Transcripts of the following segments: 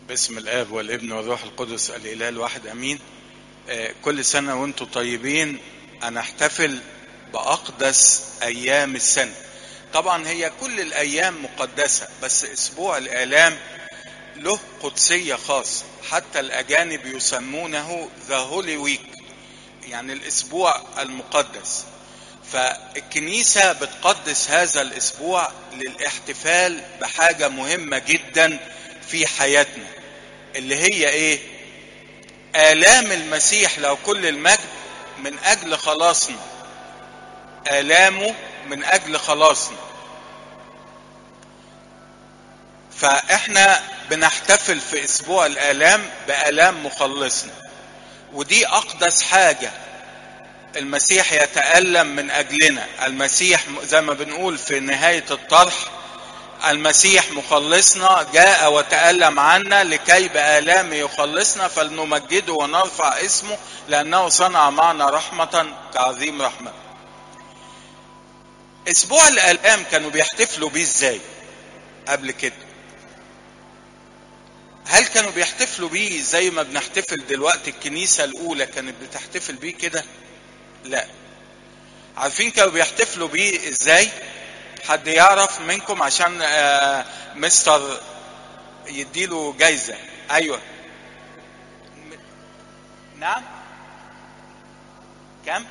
باسم الاب والابن والروح القدس الاله الواحد امين آه، كل سنه وانتم طيبين انا احتفل باقدس ايام السنه طبعا هي كل الايام مقدسه بس اسبوع الالام له قدسيه خاصه حتى الاجانب يسمونه ذا هولي ويك يعني الاسبوع المقدس فالكنيسه بتقدس هذا الاسبوع للاحتفال بحاجه مهمه جدا في حياتنا اللي هي ايه آلام المسيح لو كل المجد من أجل خلاصنا آلامه من أجل خلاصنا فإحنا بنحتفل في أسبوع الآلام بآلام مخلصنا ودي أقدس حاجة المسيح يتألم من أجلنا المسيح زي ما بنقول في نهاية الطرح المسيح مخلصنا جاء وتألم عنا لكي بآلامه يخلصنا فلنمجده ونرفع اسمه لأنه صنع معنا رحمة كعظيم رحمة أسبوع الآلام كانوا بيحتفلوا بيه إزاي قبل كده هل كانوا بيحتفلوا بيه زي ما بنحتفل دلوقتي الكنيسة الأولى كانت بتحتفل بيه كده لا عارفين كانوا بيحتفلوا بيه إزاي حد يعرف منكم عشان آه مستر يديله جايزة ايوه نعم كم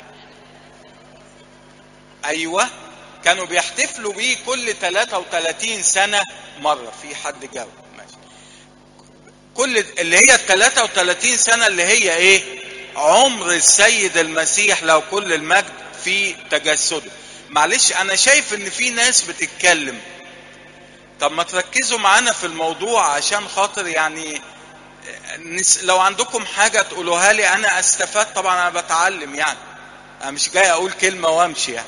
ايوه كانوا بيحتفلوا بيه كل 33 سنة مرة في حد جاوب ماشي كل اللي هي ال 33 سنة اللي هي ايه عمر السيد المسيح لو كل المجد في تجسده معلش انا شايف ان في ناس بتتكلم طب ما تركزوا معانا في الموضوع عشان خاطر يعني لو عندكم حاجة تقولوها لي انا استفاد طبعا انا بتعلم يعني انا مش جاي اقول كلمة وامشي يعني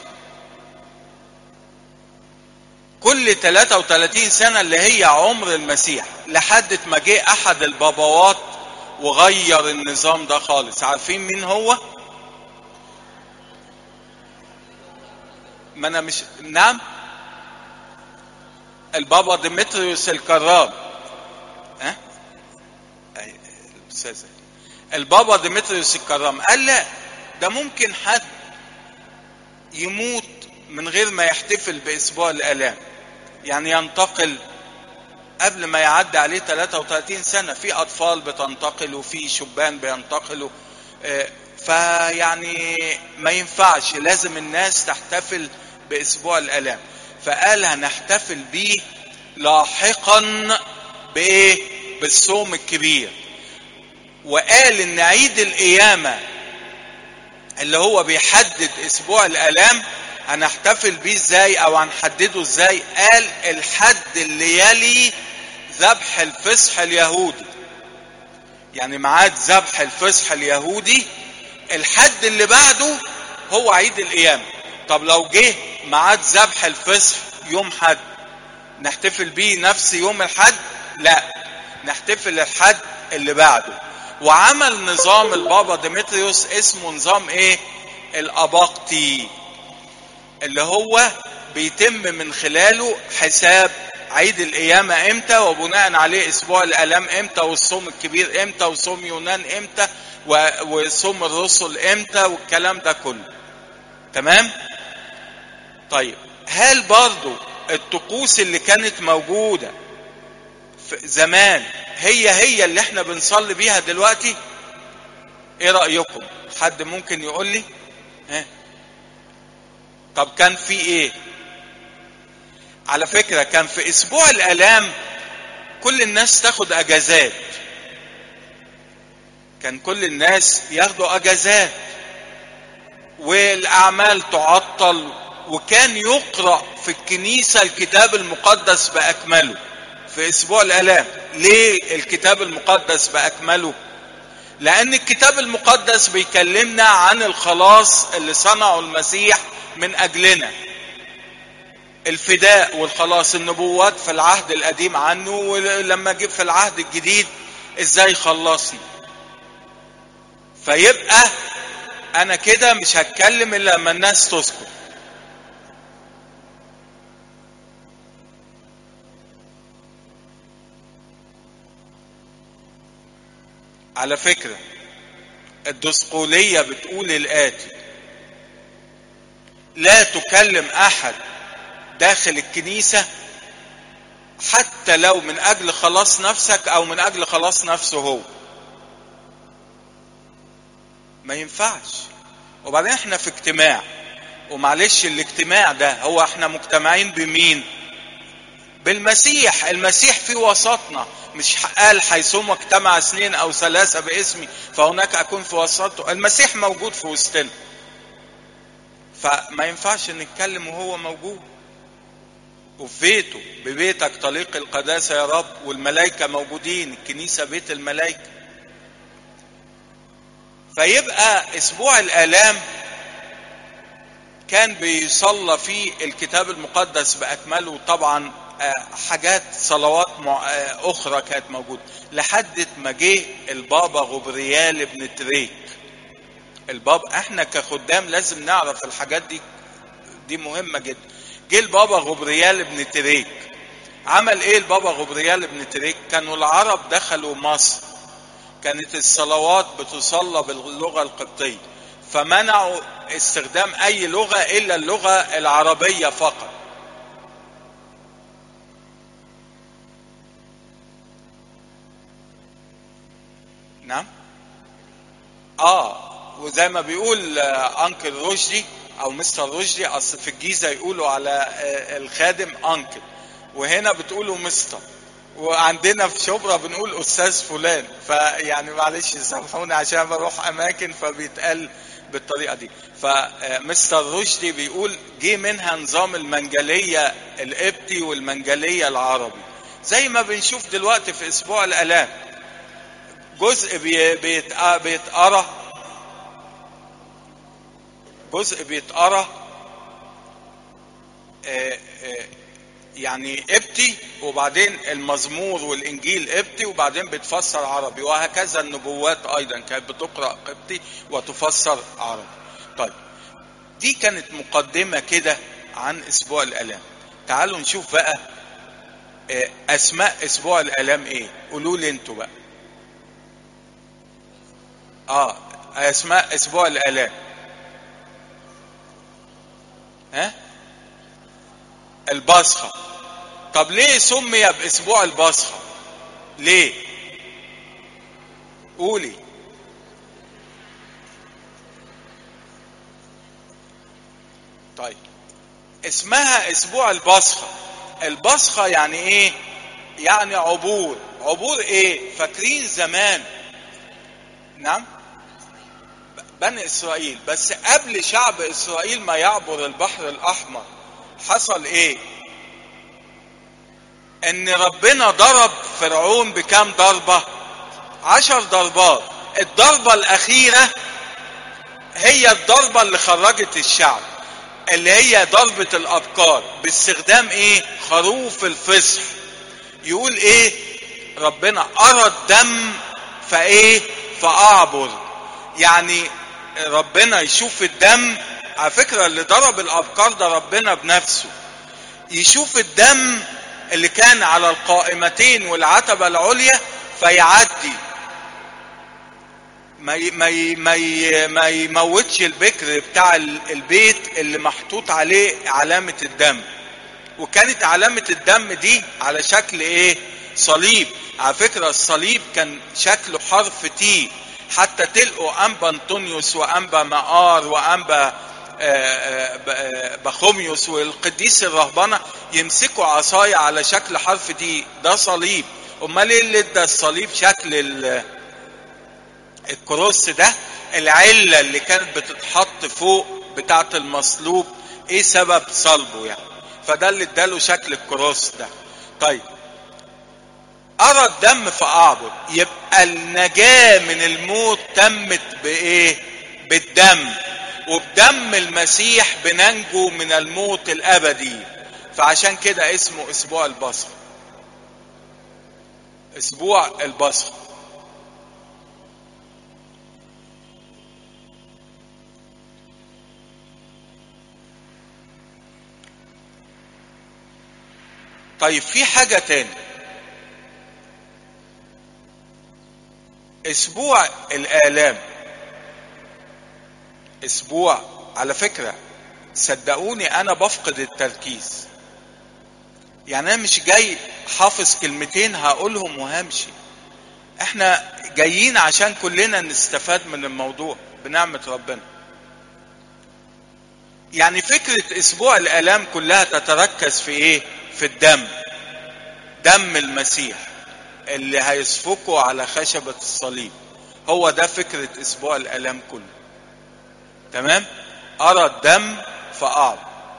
كل 33 سنة اللي هي عمر المسيح لحد ما جه احد الباباوات وغير النظام ده خالص عارفين مين هو؟ ما انا مش نعم البابا ديمتريوس الكرام ها أه؟ الاستاذ البابا ديمتريوس الكرام قال لا ده ممكن حد يموت من غير ما يحتفل باسبوع الالام يعني ينتقل قبل ما يعدي عليه 33 سنه في اطفال بتنتقل وفي شبان بينتقلوا فيعني ما ينفعش لازم الناس تحتفل باسبوع الالام فقال هنحتفل بيه لاحقا بايه بالصوم الكبير وقال ان عيد القيامه اللي هو بيحدد اسبوع الالام هنحتفل بيه ازاي او هنحدده ازاي قال الحد اللي يلي ذبح الفصح اليهودي يعني ميعاد ذبح الفصح اليهودي الحد اللي بعده هو عيد القيامه طب لو جه ميعاد ذبح الفصح يوم حد نحتفل بيه نفس يوم الحد لا نحتفل الحد اللي بعده وعمل نظام البابا ديمتريوس اسمه نظام ايه الاباقتي اللي هو بيتم من خلاله حساب عيد القيامة امتى وبناء عليه اسبوع الالام امتى والصوم الكبير امتى وصوم يونان امتى وصوم الرسل امتى والكلام ده كله تمام طيب هل برضو الطقوس اللي كانت موجودة في زمان هي هي اللي احنا بنصلي بيها دلوقتي ايه رأيكم حد ممكن يقول لي ها طب كان في ايه على فكرة كان في اسبوع الالام كل الناس تاخد اجازات كان كل الناس ياخدوا اجازات والاعمال تعطل وكان يقرا في الكنيسه الكتاب المقدس باكمله في اسبوع الالام ليه الكتاب المقدس باكمله لان الكتاب المقدس بيكلمنا عن الخلاص اللي صنعه المسيح من اجلنا الفداء والخلاص النبوات في العهد القديم عنه ولما جه في العهد الجديد ازاي خلصنا فيبقى انا كده مش هتكلم الا لما الناس تسكت على فكرة الدسقولية بتقول الآتي لا تكلم أحد داخل الكنيسة حتى لو من أجل خلاص نفسك أو من أجل خلاص نفسه هو ما ينفعش وبعدين احنا في اجتماع ومعلش الاجتماع ده هو احنا مجتمعين بمين بالمسيح المسيح في وسطنا مش قال حيثما اجتمع اثنين او ثلاثة باسمي فهناك اكون في وسطه المسيح موجود في وسطنا فما ينفعش نتكلم وهو موجود وفي بيته ببيتك طريق القداسة يا رب والملائكة موجودين الكنيسة بيت الملائكة فيبقى اسبوع الالام كان بيصلى فيه الكتاب المقدس باكمله طبعا حاجات صلوات اخرى كانت موجوده لحد ما جه البابا غبريال ابن تريك البابا احنا كخدام لازم نعرف الحاجات دي دي مهمه جدا جه البابا غبريال ابن تريك عمل ايه البابا غبريال ابن تريك كانوا العرب دخلوا مصر كانت الصلوات بتصلى باللغه القبطيه فمنعوا استخدام اي لغه الا اللغه العربيه فقط نعم اه وزي ما بيقول انكل رشدي او مستر رشدي اصل في الجيزه يقولوا على الخادم انكل وهنا بتقولوا مستر وعندنا في شبرا بنقول استاذ فلان فيعني معلش سامحوني عشان بروح اماكن فبيتقال بالطريقه دي فمستر رشدي بيقول جه منها نظام المنجليه القبطي والمنجليه العربي زي ما بنشوف دلوقتي في اسبوع الالام جزء بيتقرا جزء بيتقرا يعني قبطي وبعدين المزمور والانجيل قبطي وبعدين بيتفسر عربي وهكذا النبوات ايضا كانت بتقرا قبطي وتفسر عربي طيب دي كانت مقدمه كده عن اسبوع الالام تعالوا نشوف بقى اسماء اسبوع الالام ايه قولوا لي انتوا بقى اه اسماء اسبوع الالام ها البصخة طب ليه سمي باسبوع البصخة ليه قولي طيب اسمها اسبوع البصخة البصخة يعني ايه يعني عبور عبور ايه فاكرين زمان نعم بني اسرائيل بس قبل شعب اسرائيل ما يعبر البحر الاحمر حصل ايه ان ربنا ضرب فرعون بكام ضربة عشر ضربات الضربة الاخيرة هي الضربة اللي خرجت الشعب اللي هي ضربة الابكار باستخدام ايه خروف الفصح يقول ايه ربنا ارى الدم فايه فاعبر يعني ربنا يشوف الدم على فكرة اللي ضرب الأبكار ده ربنا بنفسه يشوف الدم اللي كان على القائمتين والعتبة العليا فيعدي ما ما ما ما يموتش البكر بتاع البيت اللي محطوط عليه علامة الدم وكانت علامة الدم دي على شكل ايه صليب على فكرة الصليب كان شكله حرف تي حتى تلقوا انبا انطونيوس وانبا مقار وانبا بخوميوس والقديس الرهبنة يمسكوا عصاية على شكل حرف دي ده صليب امال ايه اللي ادى الصليب شكل الكروس ده العلة اللي كانت بتتحط فوق بتاعة المصلوب ايه سبب صلبه يعني فده اللي اداله شكل الكروس ده طيب ارى الدم فاعبد يبقى النجاة من الموت تمت بايه بالدم وبدم المسيح بننجو من الموت الابدي فعشان كده اسمه اسبوع البصر اسبوع البصر طيب في حاجة تاني اسبوع الالام اسبوع على فكره صدقوني انا بفقد التركيز يعني انا مش جاي حافظ كلمتين هقولهم وهمشي احنا جايين عشان كلنا نستفاد من الموضوع بنعمة ربنا يعني فكرة اسبوع الالام كلها تتركز في ايه في الدم دم المسيح اللي هيسفكه على خشبة الصليب هو ده فكرة اسبوع الالام كله تمام ارى الدم فاعرض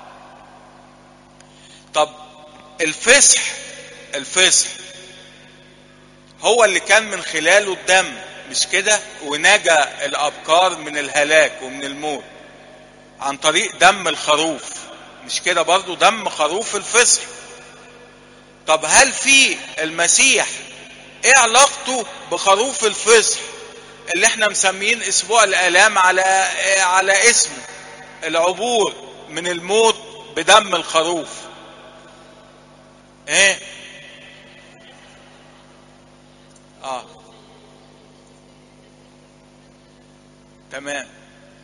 طب الفسح الفسح هو اللي كان من خلاله الدم مش كده ونجا الابكار من الهلاك ومن الموت عن طريق دم الخروف مش كده برضو دم خروف الفسح طب هل في المسيح ايه علاقته بخروف الفسح اللي احنا مسميين اسبوع الالام على على اسمه العبور من الموت بدم الخروف ايه اه تمام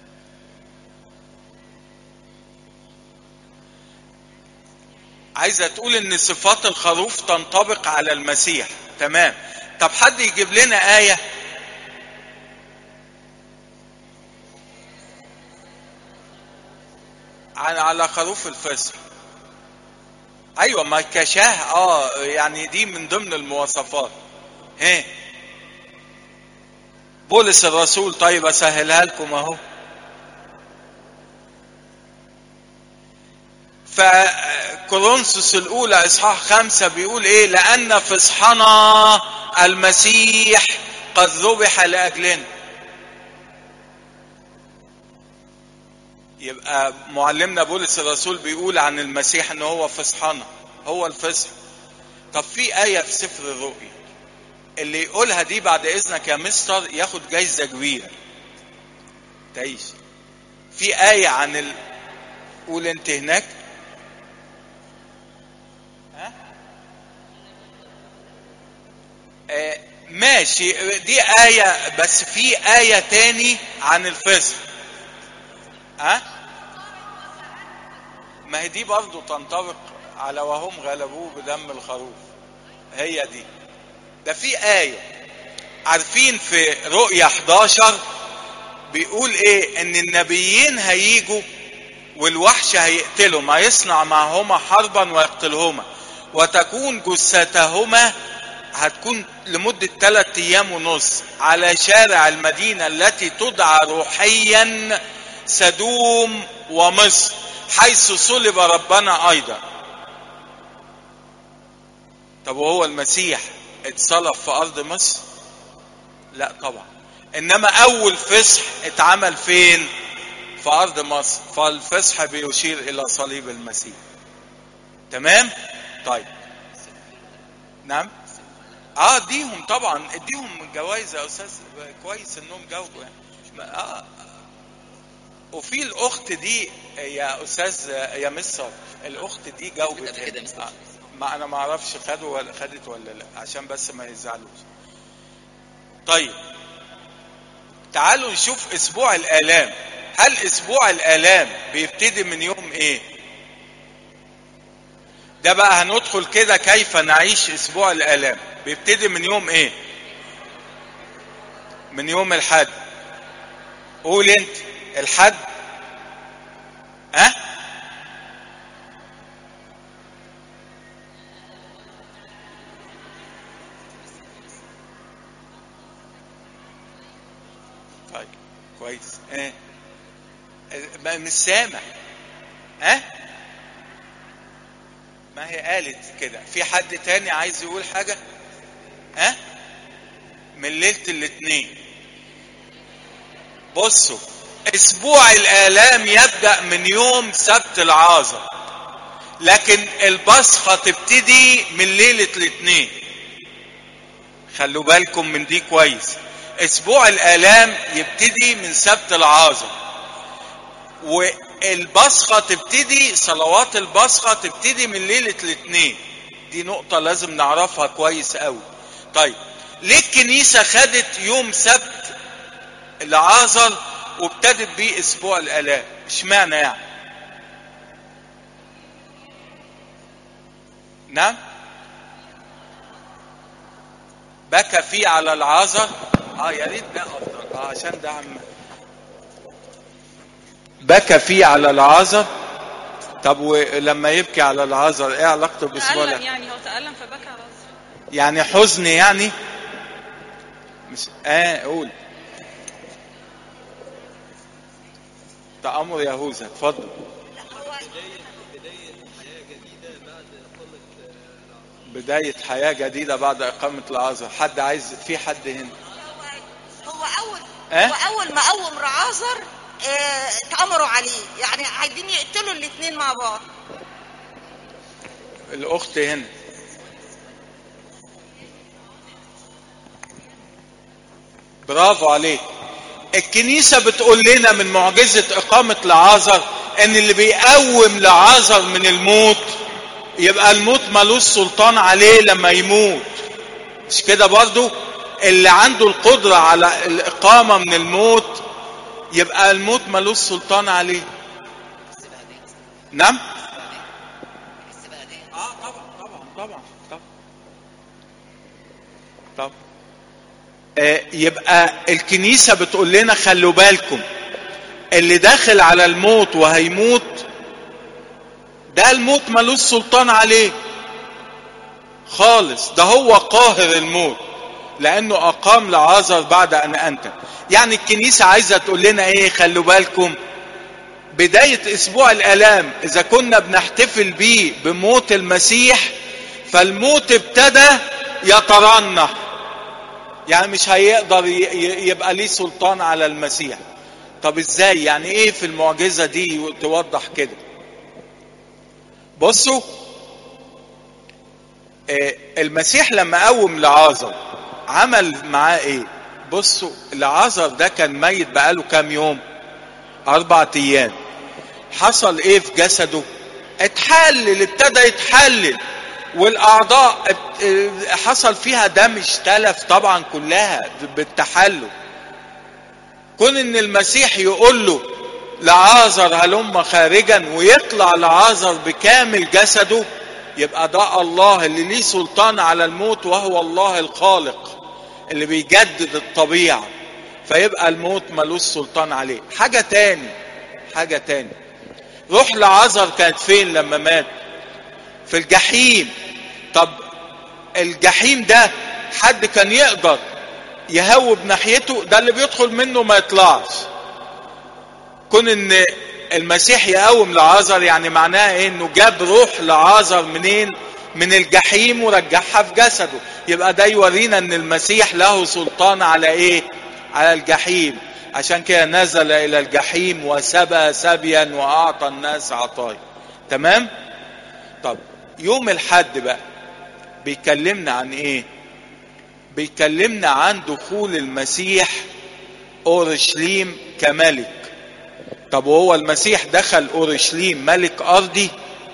عايزه تقول ان صفات الخروف تنطبق على المسيح تمام طب حد يجيب لنا ايه عن على خروف الفصح ايوه ما كشاه اه يعني دي من ضمن المواصفات ها بولس الرسول طيب اسهلها لكم اهو فكورنثوس الاولى اصحاح خمسة بيقول ايه لان فصحنا المسيح قد ذبح لاجلنا يبقى معلمنا بولس الرسول بيقول عن المسيح ان هو فصحنا هو الفصح طب في آية في سفر الرؤيا اللي يقولها دي بعد إذنك يا مستر ياخد جايزة كبيرة تعيش في آية عن ال... قول أنت هناك ها؟ آه ماشي دي آية بس في آية تاني عن الفصح ها ما هي دي برضو تنطبق على وهم غلبوه بدم الخروف هي دي ده في آية عارفين في رؤية 11 بيقول ايه ان النبيين هيجوا والوحش هيقتلهم هيصنع معهما حربا ويقتلهما وتكون جثتهما هتكون لمدة ثلاثة ايام ونص على شارع المدينة التي تدعى روحيا سدوم ومصر حيث صلب ربنا ايضا طب وهو المسيح اتصلب في ارض مصر لا طبعا انما اول فصح اتعمل فين في ارض مصر فالفصح بيشير الى صليب المسيح تمام طيب نعم اه اديهم طبعا اديهم جوائز يا استاذ كويس انهم جاوبوا يعني اه وفي الاخت دي يا استاذ يا مصر الاخت دي جاوبت كده مستر ما انا ما اعرفش خدوا ولا خدت ولا لا عشان بس ما يزعلوش طيب تعالوا نشوف اسبوع الالام هل اسبوع الالام بيبتدي من يوم ايه ده بقى هندخل كده كيف نعيش اسبوع الالام بيبتدي من يوم ايه من يوم الحد قول انت الحد ها طيب كويس اه ما مش سامع ها ما هي قالت كده في حد تاني عايز يقول حاجة ها من ليلة الاثنين بصوا اسبوع الالام يبدأ من يوم سبت العازة لكن البصخة تبتدي من ليلة الاثنين خلوا بالكم من دي كويس اسبوع الالام يبتدي من سبت العازة والبصخة تبتدي صلوات البصخة تبتدي من ليلة الاثنين دي نقطة لازم نعرفها كويس قوي طيب ليه الكنيسة خدت يوم سبت العازر وابتدت بيه اسبوع الالام اشمعنى يعني نعم بكى فيه على العازر اه يا ريت ده افضل اه عشان ده عم بكى فيه على العازر طب ولما يبكي على العازر ايه علاقته باسبوع تألم الألام؟ يعني هو تألم فبكى على راسه يعني حزن يعني مش اه قول تأمر يهوذا اتفضل بداية حياة جديدة بعد إقامة العذراء حد عايز في حد هنا هو اول أه؟ هو اول ما قوم رعازر آه، اتأمروا عليه يعني عايزين يقتلوا الاثنين مع بعض الأخت هنا برافو عليك الكنيسة بتقول لنا من معجزة إقامة لعازر إن اللي بيقوم لعازر من الموت يبقى الموت ملوش سلطان عليه لما يموت مش كده برضو اللي عنده القدرة على الإقامة من الموت يبقى الموت ملوش سلطان عليه نعم اه طبعا طبعا طبعا طبعا طبعا آه يبقى الكنيسة بتقول لنا خلوا بالكم اللي داخل على الموت وهيموت ده الموت ملوش سلطان عليه خالص ده هو قاهر الموت لانه اقام لعازر بعد ان انتم يعني الكنيسة عايزة تقول لنا ايه خلوا بالكم بداية اسبوع الالام اذا كنا بنحتفل بيه بموت المسيح فالموت ابتدى يترنح يعني مش هيقدر ي- ي- يبقى ليه سلطان على المسيح طب ازاي يعني ايه في المعجزة دي توضح كده بصوا آه، المسيح لما قوم لعازر عمل معاه ايه بصوا لعازر ده كان ميت بقاله كام يوم اربع ايام حصل ايه في جسده اتحلل ابتدى يتحلل والاعضاء ات- اه، حصل فيها دم اشتلف طبعا كلها بالتحلل كون ان المسيح يقول له لعازر هلم خارجا ويطلع لعازر بكامل جسده يبقى ده الله اللي ليه سلطان على الموت وهو الله الخالق اللي بيجدد الطبيعة فيبقى الموت ملوش سلطان عليه حاجة تاني حاجة تاني روح لعازر كانت فين لما مات في الجحيم طب الجحيم ده حد كان يقدر يهوب ناحيته ده اللي بيدخل منه ما يطلعش كون ان المسيح يقوم لعازر يعني معناها ايه انه جاب روح لعازر منين من الجحيم ورجعها في جسده يبقى ده يورينا ان المسيح له سلطان على ايه على الجحيم عشان كده نزل الى الجحيم وسبى سبيا واعطى الناس عطايا تمام طب يوم الحد بقى بيكلمنا عن ايه بيكلمنا عن دخول المسيح اورشليم كملك طب وهو المسيح دخل اورشليم ملك ارضي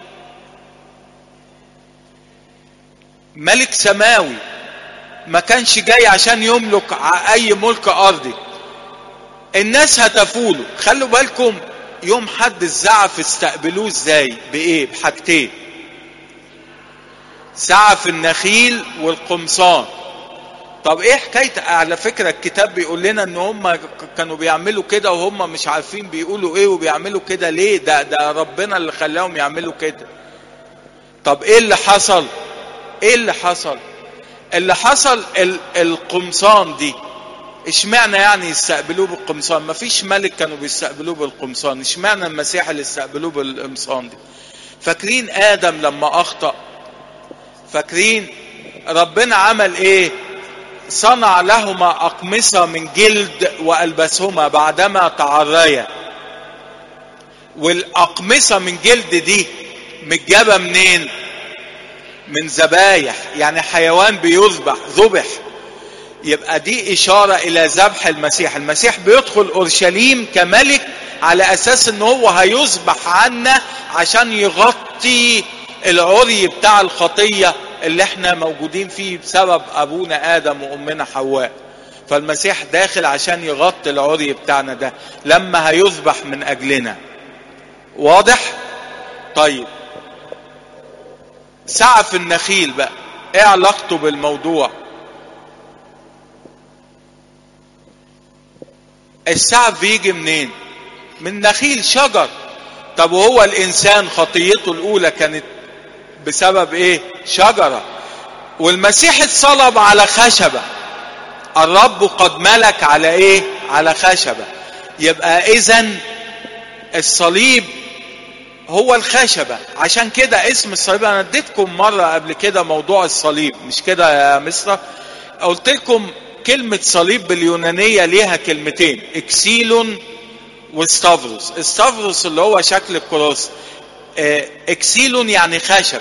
ملك سماوي ما كانش جاي عشان يملك ع- اي ملك ارضي الناس هتفوله خلوا بالكم يوم حد الزعف استقبلوه ازاي بايه بحاجتين زعف النخيل والقمصان طب ايه حكايه على فكره الكتاب بيقول لنا ان هم ك- كانوا بيعملوا كده وهم مش عارفين بيقولوا ايه وبيعملوا كده ليه ده ده ربنا اللي خلاهم يعملوا كده طب ايه اللي حصل ايه اللي حصل اللي حصل ال- القمصان دي اشمعنى يعني يستقبلوه بالقمصان مفيش ملك كانوا بيستقبلوه بالقمصان اشمعنى المسيح اللي استقبلوه بالقمصان دي فاكرين ادم لما اخطأ فاكرين ربنا عمل ايه صنع لهما أقمصة من جلد وألبسهما بعدما تعريا والأقمصة من جلد دي متجابة منين من ذبايح يعني حيوان بيذبح ذبح يبقى دي إشارة إلى ذبح المسيح المسيح بيدخل أورشليم كملك على أساس إن هو هيذبح عنا عشان يغطي العري بتاع الخطية اللي احنا موجودين فيه بسبب ابونا ادم وامنا حواء فالمسيح داخل عشان يغطي العري بتاعنا ده لما هيذبح من اجلنا واضح طيب سعف النخيل بقى ايه علاقته بالموضوع السعف بيجي منين من نخيل شجر طب وهو الانسان خطيته الاولى كانت بسبب ايه شجرة والمسيح اتصلب على خشبة الرب قد ملك على ايه على خشبة يبقى اذا الصليب هو الخشبة عشان كده اسم الصليب انا اديتكم مرة قبل كده موضوع الصليب مش كده يا مصر قلت لكم كلمة صليب باليونانية ليها كلمتين اكسيلون وستافروس استافروس اللي هو شكل الكروس اكسيلون يعني خشبة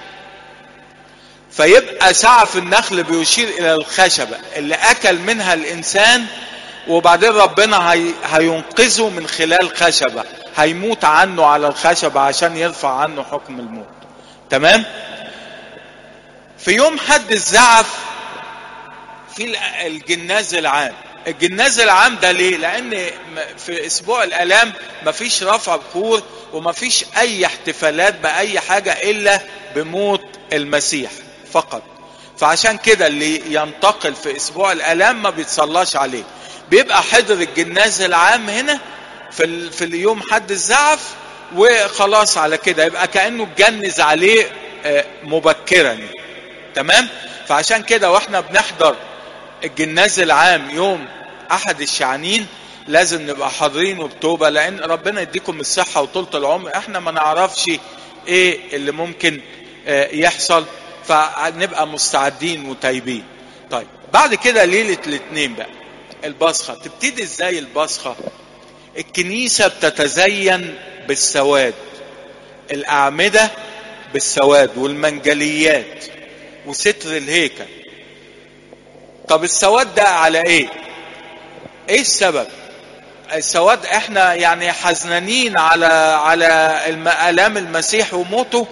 فيبقى سعف النخل بيشير الى الخشبة اللي اكل منها الانسان وبعدين ربنا هي هينقذه من خلال خشبة هيموت عنه على الخشبة عشان يرفع عنه حكم الموت تمام في يوم حد الزعف في الجناز العام الجناز العام ده ليه لان في اسبوع الالام مفيش رفع بخور ومفيش اي احتفالات باي حاجة الا بموت المسيح فقط فعشان كده اللي ينتقل في اسبوع الالام ما بيتصلاش عليه بيبقى حضر الجناز العام هنا في, في اليوم حد الزعف وخلاص على كده يبقى كأنه اتجنز عليه مبكرا تمام فعشان كده واحنا بنحضر الجناز العام يوم احد الشعانين لازم نبقى حاضرين وبتوبة لان ربنا يديكم الصحة وطولة العمر احنا ما نعرفش ايه اللي ممكن يحصل فنبقى مستعدين وتايبين طيب بعد كده ليلة الاثنين بقى البصخة تبتدي ازاي البصخة الكنيسة بتتزين بالسواد الأعمدة بالسواد والمنجليات وستر الهيكل طب السواد ده على ايه ايه السبب السواد احنا يعني حزنانين على على الام المسيح وموته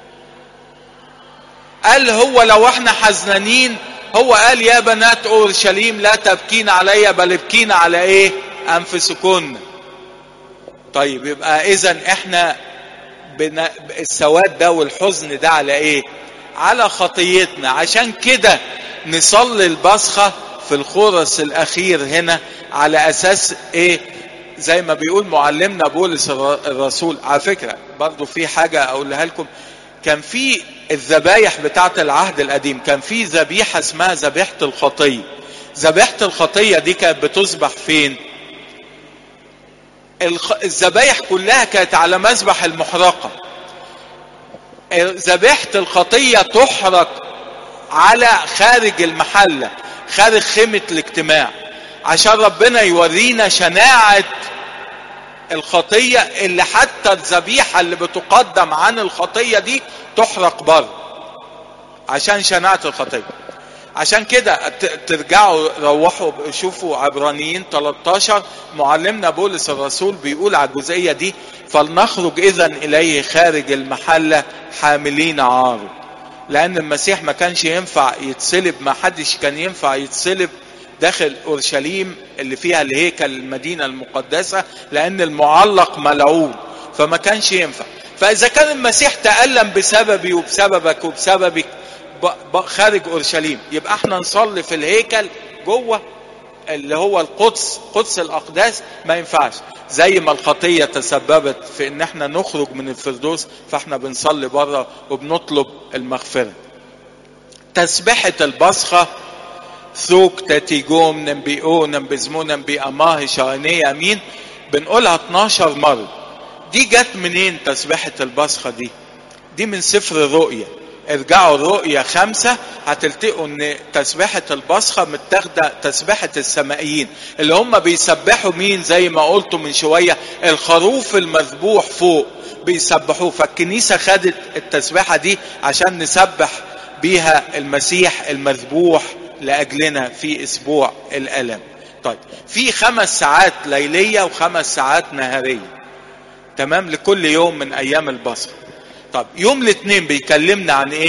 قال هو لو احنا حزنانين هو قال يا بنات اورشليم لا تبكين علي بل ابكين على ايه انفسكن طيب يبقى اذا احنا بنا السواد ده والحزن ده على ايه على خطيتنا عشان كده نصلي البصخة في الخورس الاخير هنا على اساس ايه زي ما بيقول معلمنا بولس الرسول على فكرة برضو في حاجة اقولها لكم كان في الذبايح بتاعت العهد القديم كان في ذبيحة اسمها ذبيحة الخطية ذبيحة الخطية دي كانت بتذبح فين الذبايح كلها كانت على مذبح المحرقة ذبيحة الخطية تحرق على خارج المحلة خارج خيمة الاجتماع عشان ربنا يورينا شناعة الخطية اللي حتى الذبيحة اللي بتقدم عن الخطية دي تحرق بره عشان شناعة الخطية عشان كده ترجعوا روحوا شوفوا عبرانيين 13 معلمنا بولس الرسول بيقول على الجزئية دي فلنخرج اذا اليه خارج المحلة حاملين عاره لان المسيح ما كانش ينفع يتصلب ما حدش كان ينفع يتصلب داخل اورشليم اللي فيها الهيكل المدينة المقدسة لان المعلق ملعون فما كانش ينفع فاذا كان المسيح تألم بسببي وبسببك وبسببك خارج اورشليم يبقى احنا نصلي في الهيكل جوه اللي هو القدس قدس الاقداس ما ينفعش زي ما الخطيه تسببت في ان احنا نخرج من الفردوس فاحنا بنصلي بره وبنطلب المغفره تسبحه البصخه ثوك تاتيجوم نمبيو نمبزمو نمبي اماه شانية امين بنقولها 12 مرة دي جت منين تسبحة البصخة دي دي من سفر الرؤية ارجعوا الرؤية خمسة هتلتقوا ان تسبحة البصخة متاخدة تسبحة السمائيين اللي هم بيسبحوا مين زي ما قلتوا من شوية الخروف المذبوح فوق بيسبحوه فالكنيسة خدت التسبحة دي عشان نسبح بيها المسيح المذبوح لأجلنا في أسبوع الألم طيب في خمس ساعات ليلية وخمس ساعات نهارية تمام لكل يوم من أيام البصر طب يوم الاثنين بيكلمنا عن ايه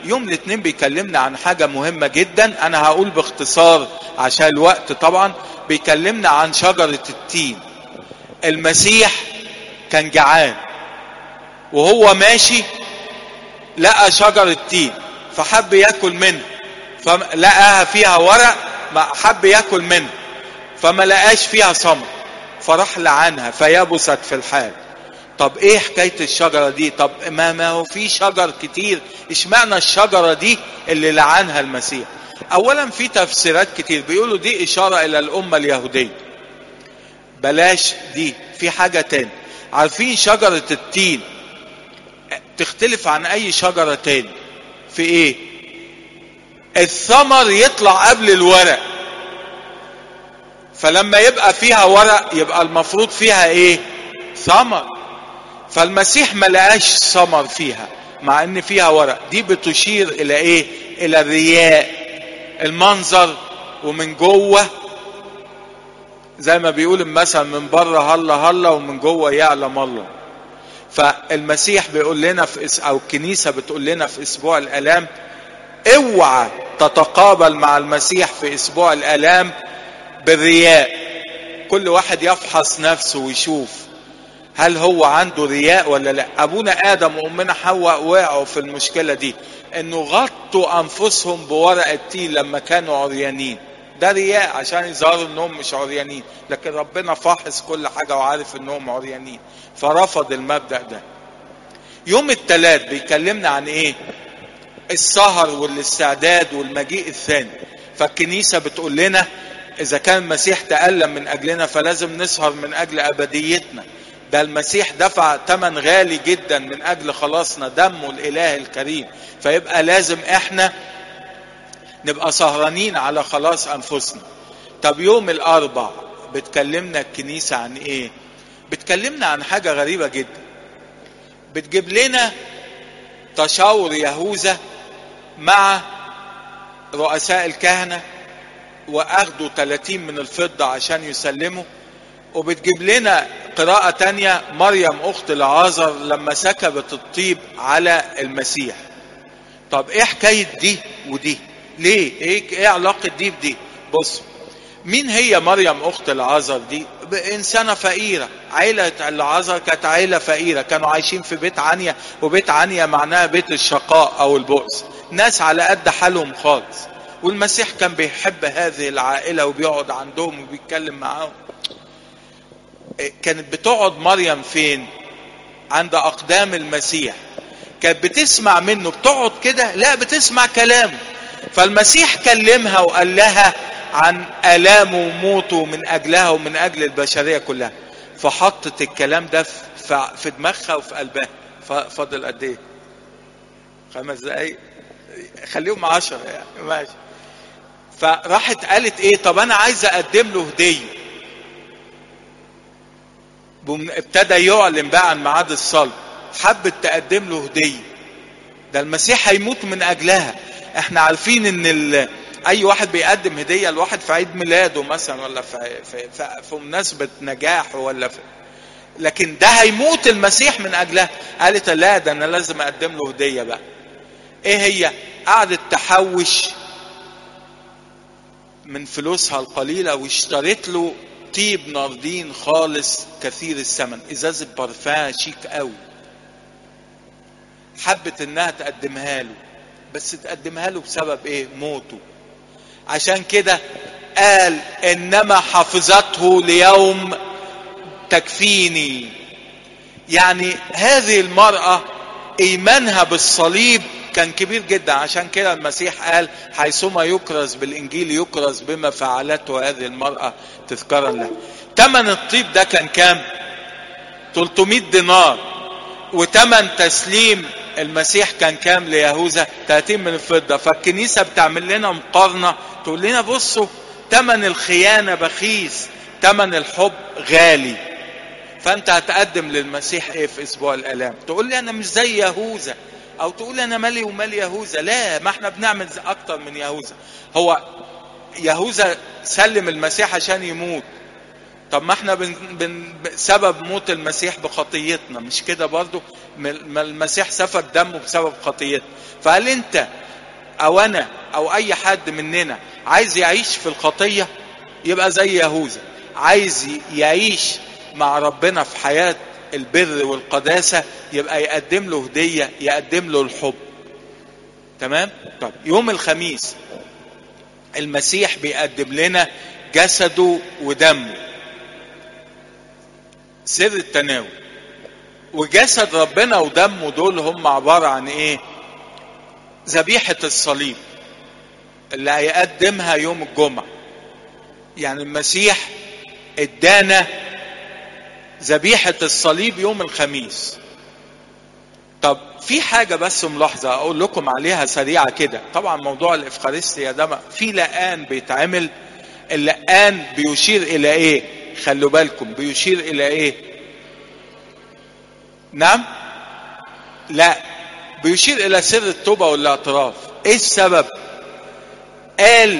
يوم الاثنين بيكلمنا عن حاجة مهمة جدا انا هقول باختصار عشان الوقت طبعا بيكلمنا عن شجرة التين المسيح كان جعان وهو ماشي لقى شجرة تين فحب ياكل منها فلقاها فيها ورق حب ياكل منها فما لقاش فيها ثمر فراح لعنها فيبست في الحال طب ايه حكايه الشجره دي طب ما ما هو في شجر كتير اشمعنى الشجره دي اللي لعنها المسيح اولا في تفسيرات كتير بيقولوا دي اشاره الى الامه اليهوديه بلاش دي في حاجه تاني عارفين شجره التين تختلف عن اي شجره تاني في ايه الثمر يطلع قبل الورق فلما يبقى فيها ورق يبقى المفروض فيها ايه ثمر فالمسيح ما لقاش ثمر فيها مع ان فيها ورق دي بتشير الى ايه الى الرياء المنظر ومن جوه زي ما بيقول مثلا من بره هلا هلا ومن جوه يعلم الله فالمسيح بيقول لنا في او الكنيسه بتقول لنا في اسبوع الالام اوعى تتقابل مع المسيح في اسبوع الالام بالرياء كل واحد يفحص نفسه ويشوف هل هو عنده رياء ولا لا ابونا ادم وامنا حواء وقعوا في المشكله دي انه غطوا انفسهم بورق التين لما كانوا عريانين ده رياء عشان يظهروا انهم مش عريانين لكن ربنا فاحص كل حاجه وعارف انهم عريانين فرفض المبدا ده يوم الثلاث بيكلمنا عن ايه السهر والاستعداد والمجيء الثاني فالكنيسه بتقول لنا اذا كان المسيح تالم من اجلنا فلازم نسهر من اجل ابديتنا ده المسيح دفع ثمن غالي جدا من اجل خلاصنا دمه الاله الكريم فيبقى لازم احنا نبقى سهرانين على خلاص انفسنا طب يوم الاربع بتكلمنا الكنيسة عن ايه بتكلمنا عن حاجة غريبة جدا بتجيب لنا تشاور يهوذا مع رؤساء الكهنة واخدوا 30 من الفضة عشان يسلموا وبتجيب لنا قراءة تانية مريم أخت العازر لما سكبت الطيب على المسيح طب ايه حكاية دي ودي ليه ايه, إيه علاقة دي بدي بص مين هي مريم أخت العازر دي إنسانة فقيرة عيلة العازر كانت عيلة فقيرة كانوا عايشين في بيت عنيا وبيت عنيا معناها بيت الشقاء أو البؤس ناس على قد حالهم خالص والمسيح كان بيحب هذه العائلة وبيقعد عندهم وبيتكلم معاهم كانت بتقعد مريم فين عند اقدام المسيح كانت بتسمع منه بتقعد كده لا بتسمع كلامه فالمسيح كلمها وقال لها عن الامه وموته من اجلها ومن اجل البشريه كلها فحطت الكلام ده في دماغها وفي قلبها فاضل قد ايه خمس دقايق خليهم عشرة يعني ماشي فراحت قالت ايه طب انا عايزه اقدم له هديه ابتدى يعلن بقى عن ميعاد الصلب حبت تقدم له هديه ده المسيح هيموت من اجلها احنا عارفين ان ال... اي واحد بيقدم هديه لواحد في عيد ميلاده مثلا ولا في في, في, في مناسبه نجاح ولا في لكن ده هيموت المسيح من اجلها قالت لا ده انا لازم اقدم له هديه بقى ايه هي قعدت تحوش من فلوسها القليله واشترت له طيب ناردين خالص كثير الثمن ازازه برفان شيك قوي حبت انها تقدمها له بس تقدمها له بسبب ايه موته عشان كده قال انما حفظته ليوم تكفيني يعني هذه المرأة ايمانها بالصليب كان كبير جدا عشان كده المسيح قال حيثما يكرز بالانجيل يكرز بما فعلته هذه المرأة تذكارا له تمن الطيب ده كان كام 300 دينار وتمن تسليم المسيح كان كام ليهوذا 30 من الفضة فالكنيسة بتعمل لنا مقارنة تقول لنا بصوا تمن الخيانة بخيس تمن الحب غالي فانت هتقدم للمسيح ايه في اسبوع الالام تقول لي انا مش زي يهوذا او تقول انا مالي ومال يهوذا لا ما احنا بنعمل اكتر من يهوذا هو يهوذا سلم المسيح عشان يموت طب ما احنا بن بن سبب موت المسيح بخطيتنا مش كده برضو ما المسيح سفك دمه بسبب خطيتنا فهل انت او انا او اي حد مننا عايز يعيش في الخطيه يبقى زي يهوذا عايز يعيش مع ربنا في حياه البر والقداسه يبقى يقدم له هديه يقدم له الحب تمام طب يوم الخميس المسيح بيقدم لنا جسده ودمه سر التناول وجسد ربنا ودمه دول هم عبارة عن ايه ذبيحة الصليب اللي هيقدمها يوم الجمعة يعني المسيح ادانا ذبيحة الصليب يوم الخميس طب في حاجة بس ملاحظة أقول لكم عليها سريعة كده طبعا موضوع الإفخارستيا ده في لقان بيتعمل اللقان بيشير إلى إيه خلوا بالكم بيشير إلى إيه نعم لا بيشير إلى سر التوبة والاعتراف إيه السبب قال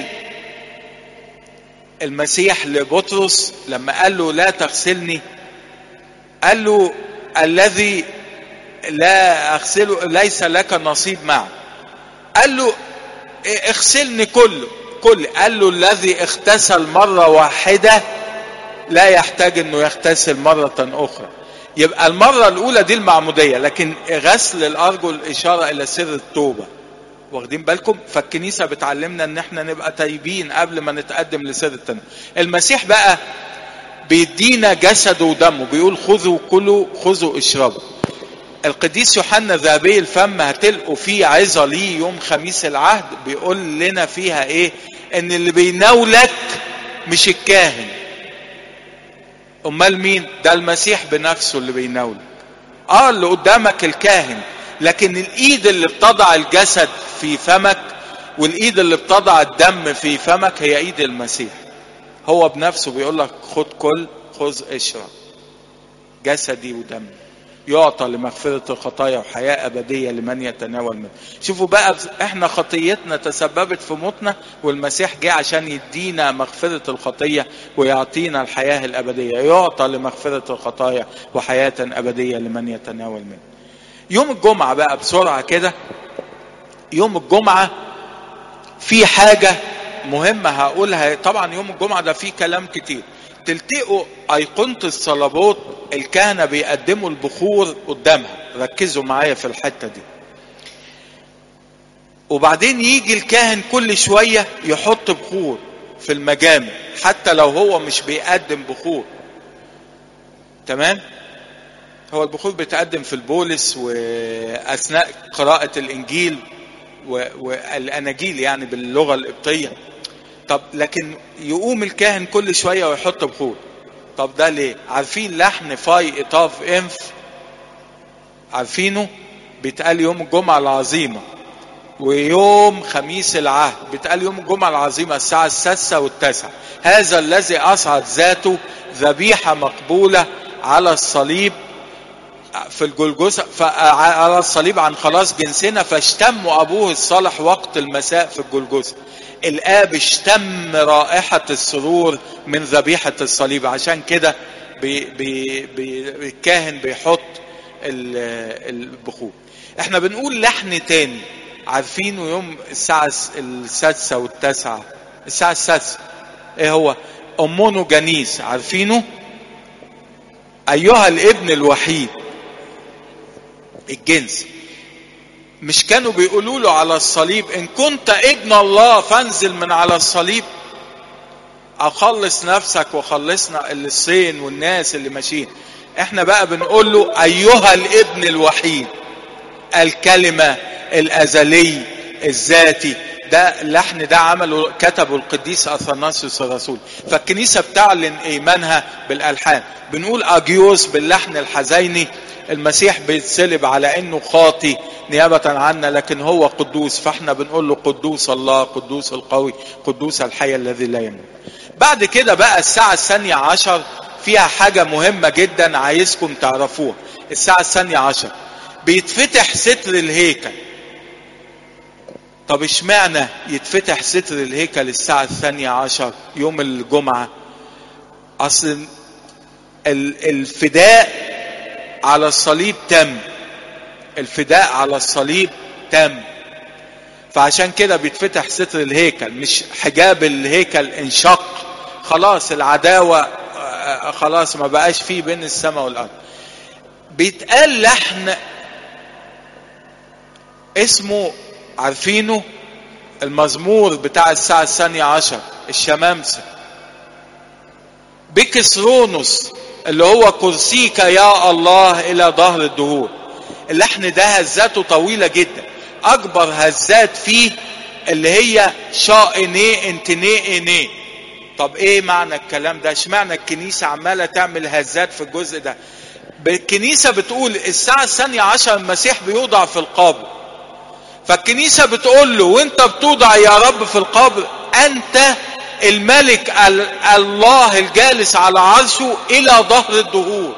المسيح لبطرس لما قال له لا تغسلني قال له الذي لا اغسله ليس لك نصيب معه قال له اغسلني كله كل قال له الذي اغتسل مرة واحدة لا يحتاج انه يغتسل مرة اخرى يبقى المرة الاولى دي المعمودية لكن غسل الارجل اشارة الى سر التوبة واخدين بالكم فالكنيسة بتعلمنا ان احنا نبقى تايبين قبل ما نتقدم لسر التنوي المسيح بقى بيدينا جسده ودمه بيقول خذوا كلوا خذوا اشربوا القديس يوحنا ذهبي الفم هتلقوا فيه عظة ليه يوم خميس العهد بيقول لنا فيها ايه ان اللي بيناولك مش الكاهن امال مين ده المسيح بنفسه اللي بيناولك اه اللي قدامك الكاهن لكن الايد اللي بتضع الجسد في فمك والايد اللي بتضع الدم في فمك هي ايد المسيح هو بنفسه بيقول لك خد كل خذ اشرب جسدي ودمي يعطى لمغفرة الخطايا وحياة أبدية لمن يتناول منه شوفوا بقى احنا خطيتنا تسببت في موتنا والمسيح جه عشان يدينا مغفرة الخطية ويعطينا الحياة الأبدية يعطى لمغفرة الخطايا وحياة أبدية لمن يتناول منه يوم الجمعة بقى بسرعة كده يوم الجمعة في حاجة مهمة هقولها طبعا يوم الجمعة ده فيه كلام كتير تلتقوا أيقونة الصلبات الكهنة بيقدموا البخور قدامها ركزوا معايا في الحتة دي وبعدين يجي الكاهن كل شوية يحط بخور في المجامع حتى لو هو مش بيقدم بخور تمام هو البخور بيتقدم في البولس وأثناء قراءة الإنجيل والأناجيل يعني باللغة القبطية طب لكن يقوم الكاهن كل شوية ويحط بخور طب ده ليه عارفين لحن فاي اطاف انف عارفينه بيتقال يوم الجمعة العظيمة ويوم خميس العهد بيتقال يوم الجمعة العظيمة الساعة السادسة والتاسعة هذا الذي أصعد ذاته ذبيحة مقبولة على الصليب في الجلجسة على الصليب عن خلاص جنسنا فاشتم أبوه الصالح وقت المساء في الجلجسة الآب اشتم رائحة السرور من ذبيحة الصليب عشان كده بي بي بي الكاهن بيحط البخور احنا بنقول لحن تاني عارفينه يوم الساعة السادسة والتاسعة الساعة السادسة ايه هو أمونو جنيس عارفينه أيها الابن الوحيد الجنس مش كانوا بيقولوا له على الصليب ان كنت ابن الله فانزل من على الصليب اخلص نفسك وخلصنا اللصين والناس اللي ماشيين احنا بقى بنقول له ايها الابن الوحيد الكلمة الازلي الذاتي ده اللحن ده عمله كتبه القديس اثناسيوس الرسول فالكنيسة بتعلن ايمانها بالالحان بنقول اجيوس باللحن الحزيني المسيح بيتصلب على انه خاطي نيابة عنا لكن هو قدوس فاحنا بنقول له قدوس الله قدوس القوي قدوس الحي الذي لا يموت بعد كده بقى الساعة الثانية عشر فيها حاجة مهمة جدا عايزكم تعرفوها الساعة الثانية عشر بيتفتح ستر الهيكل طب اشمعنى يتفتح ستر الهيكل الساعة الثانية عشر يوم الجمعة اصل ال- الفداء على الصليب تم الفداء على الصليب تم فعشان كده بيتفتح ستر الهيكل مش حجاب الهيكل انشق خلاص العداوة آه، خلاص ما بقاش فيه بين السماء والأرض بيتقال لحن اسمه عارفينه المزمور بتاع الساعة الثانية عشر الشمامسة بكسرونس اللي هو كرسيك يا الله إلى ظهر الدهور اللحن ده هزاته طويلة جدا أكبر هزات فيه اللي هي شا إني انتني إني طب ايه معنى الكلام ده اشمعنى الكنيسة عمالة تعمل هزات في الجزء ده الكنيسة بتقول الساعة الثانية عشر المسيح بيوضع في القبر فالكنيسة بتقول له وانت بتوضع يا رب في القبر انت الملك ال- الله الجالس على عرشه الى ظهر الدهور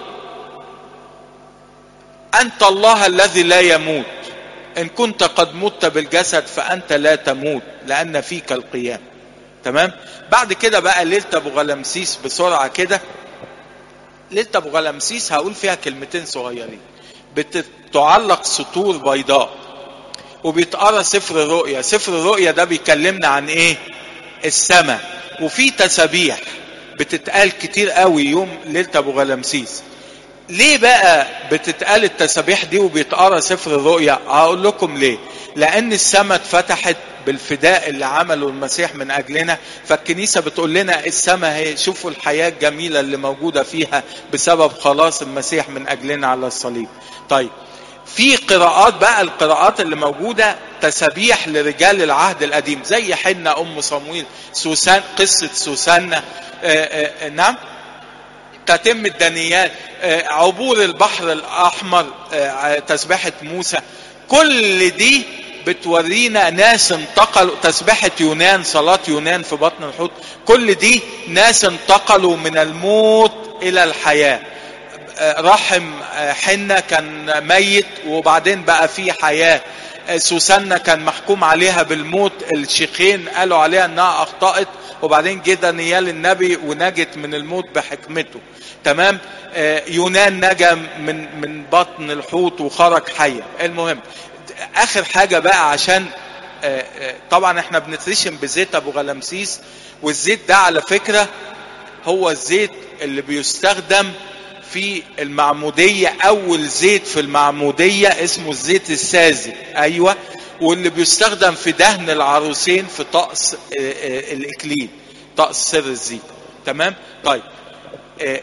انت الله الذي لا يموت ان كنت قد مت بالجسد فانت لا تموت لان فيك القيام تمام بعد كده بقى ليله ابو غلمسيس بسرعه كده ليله ابو غلمسيس هقول فيها كلمتين صغيرين بتعلق سطور بيضاء وبيتقرا سفر الرؤيا سفر الرؤيا ده بيكلمنا عن ايه السماء وفي تسابيح بتتقال كتير قوي يوم ليله ابو غلمسيس ليه بقى بتتقال التسابيح دي وبيتقرا سفر الرؤيا هقول لكم ليه لان السماء اتفتحت بالفداء اللي عمله المسيح من اجلنا فالكنيسه بتقول لنا السماء هي شوفوا الحياه الجميله اللي موجوده فيها بسبب خلاص المسيح من اجلنا على الصليب طيب في قراءات بقى القراءات اللي موجوده تسابيح لرجال العهد القديم زي حنة ام صمويل سوسان قصه سوسنة آه، آه، نعم تتم الدنيات آه، عبور البحر الاحمر آه، تسبحه موسى كل دي بتورينا ناس انتقلوا تسبحة يونان صلاة يونان في بطن الحوت كل دي ناس انتقلوا من الموت إلى الحياة آه، رحم آه، حنة كان ميت وبعدين بقى فيه حياة آه، سوسنة كان محكوم عليها بالموت الشيخين قالوا عليها انها اخطأت وبعدين جه دانيال النبي ونجت من الموت بحكمته تمام آه، يونان نجا من من بطن الحوت وخرج حيا المهم اخر حاجه بقى عشان آه، آه، طبعا احنا بنترشم بزيت ابو غلمسيس والزيت ده على فكره هو الزيت اللي بيستخدم في المعمودية أول زيت في المعمودية اسمه الزيت الساذج أيوة واللي بيستخدم في دهن العروسين في طقس آه، آه، الإكليل طقس سر الزيت تمام طيب آه،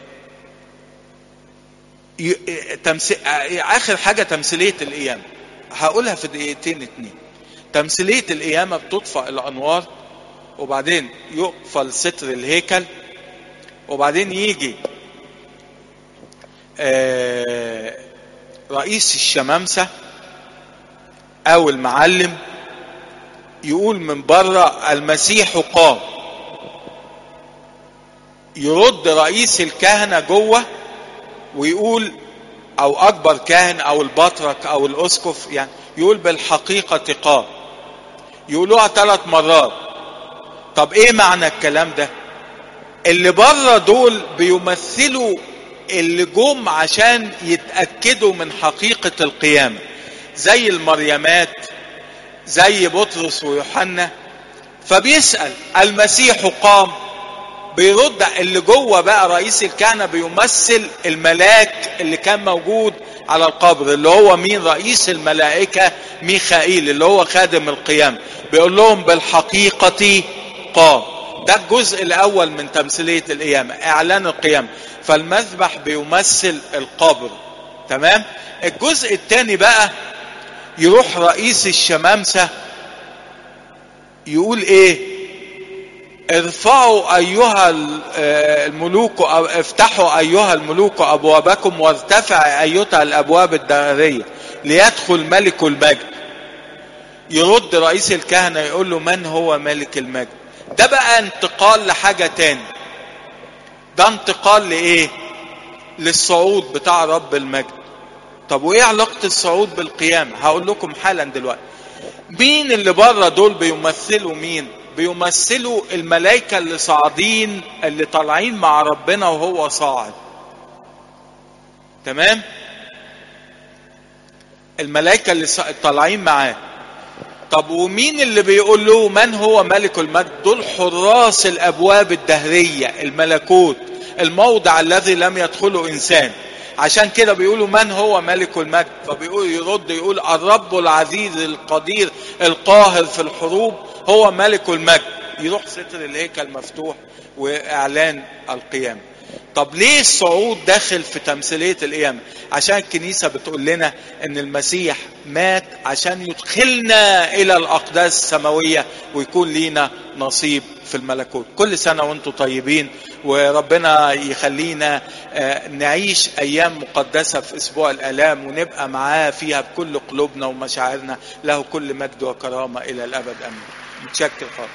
ي- آه، تمثيل آه، آخر حاجة تمثيلية القيامة هقولها في دقيقتين اتنين تمثيلية القيامة بتطفأ الأنوار وبعدين يقفل ستر الهيكل وبعدين يجي آه، رئيس الشمامسة أو المعلم يقول من بره المسيح قام يرد رئيس الكهنة جوه ويقول أو أكبر كاهن أو البطرك أو الأسقف يعني يقول بالحقيقة قام يقولوها ثلاث مرات طب إيه معنى الكلام ده؟ اللي بره دول بيمثلوا اللي جم عشان يتأكدوا من حقيقة القيامة زي المريمات زي بطرس ويوحنا فبيسأل المسيح قام بيرد اللي جوه بقى رئيس الكهنة بيمثل الملاك اللي كان موجود على القبر اللي هو مين رئيس الملائكة ميخائيل اللي هو خادم القيامة بيقول لهم بالحقيقة قام ده الجزء الاول من تمثيلية القيامة اعلان القيامة فالمذبح بيمثل القبر تمام الجزء الثاني بقى يروح رئيس الشمامسة يقول ايه ارفعوا ايها ال- آه، الملوك أو افتحوا ايها الملوك ابوابكم وارتفع ايتها الابواب الدهريه ليدخل ملك المجد يرد رئيس الكهنه يقول له من هو ملك المجد ده بقى انتقال لحاجه تاني ده انتقال لايه للصعود بتاع رب المجد طب وايه علاقه الصعود بالقيامه هقول لكم حالا دلوقتي مين اللي بره دول بيمثلوا مين بيمثلوا الملائكة اللي صاعدين اللي طالعين مع ربنا وهو صاعد تمام الملائكة اللي ص- طالعين معاه طب ومين اللي بيقول له من هو ملك المجد دول حراس الابواب الدهرية الملكوت الموضع الذي لم يدخله انسان عشان كده بيقولوا من هو ملك المجد فبيقول يرد يقول الرب العزيز القدير القاهر في الحروب هو ملك المجد يروح ستر الهيكل مفتوح واعلان القيامه طب ليه الصعود داخل في تمثيلية القيامة عشان الكنيسة بتقول لنا ان المسيح مات عشان يدخلنا الى الاقداس السماوية ويكون لينا نصيب في الملكوت كل سنة وانتم طيبين وربنا يخلينا آه، نعيش ايام مقدسة في اسبوع الالام ونبقى معاه فيها بكل قلوبنا ومشاعرنا له كل مجد وكرامة الى الابد امين متشكر خالص